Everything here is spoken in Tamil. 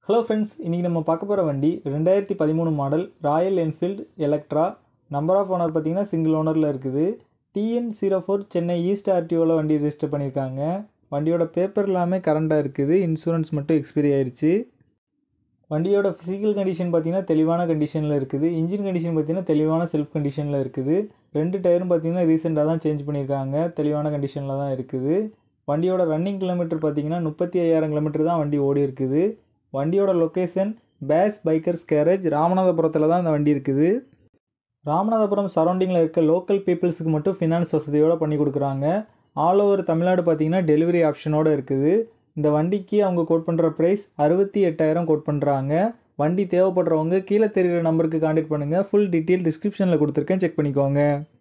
ஹலோ ஃப்ரெண்ட்ஸ் இன்றைக்கி நம்ம பார்க்க போகிற வண்டி ரெண்டாயிரத்தி பதிமூணு model Royal Enfield Electra number of owner பார்த்தீங்கன்னா சிங்கிள் ஓனரில் இருக்குது TN zero four Chennai east ஆர்டிஓவில் வண்டி ரெஜிஸ்டர் பண்ணியிருக்காங்க வண்டியோட பேப்பர் எல்லாமே கரண்டாக இருக்குது இன்சூரன்ஸ் மட்டும் எக்ஸ்பைரி ஆயிடுச்சு வண்டியோட ஃபிசிக்கல் கண்டிஷன் பார்த்தீங்கன்னா தெளிவான கண்டிஷனில் இருக்குது இன்ஜின் கண்டிஷன் பார்த்தீங்கன்னா தெளிவான செல்ஃப் கண்டிஷனில் இருக்குது ரெண்டு டயரும் பார்த்தீங்கன்னா ரீசெண்டாக தான் சேஞ்ச் பண்ணியிருக்காங்க தெளிவான கண்டிஷனில் தான் இருக்குது வண்டியோட ரன்னிங் கிலோமீட்டர் பார்த்தீங்கன்னா முப்பத்தி ஐயாயிரம் கிலோமீட்டர் தான் வண்டி ஓடி இருக்குது வண்டியோட லொக்கேஷன் பேஸ் பைக்கர்ஸ் கேரேஜ் ராமநாதபுரத்தில் தான் இந்த வண்டி இருக்குது ராமநாதபுரம் சரௌண்டிங்கில் இருக்க லோக்கல் பீப்புள்ஸுக்கு மட்டும் ஃபினான்ஸ் வசதியோடு பண்ணி கொடுக்குறாங்க ஆல் ஓவர் தமிழ்நாடு பார்த்தீங்கன்னா டெலிவரி ஆப்ஷனோடு இருக்குது இந்த வண்டிக்கு அவங்க கோட் பண்ணுற ப்ரைஸ் அறுபத்தி எட்டாயிரம் கோட் பண்ணுறாங்க வண்டி தேவைப்படுறவங்க கீழே தெரிகிற நம்பருக்கு காண்டாக்ட் பண்ணுங்கள் ஃபுல் டீட்டெயில் டிஸ்கிரிப்ஷனில் கொடுத்துருக்கேன் செக் பண்ணிக்கோங்க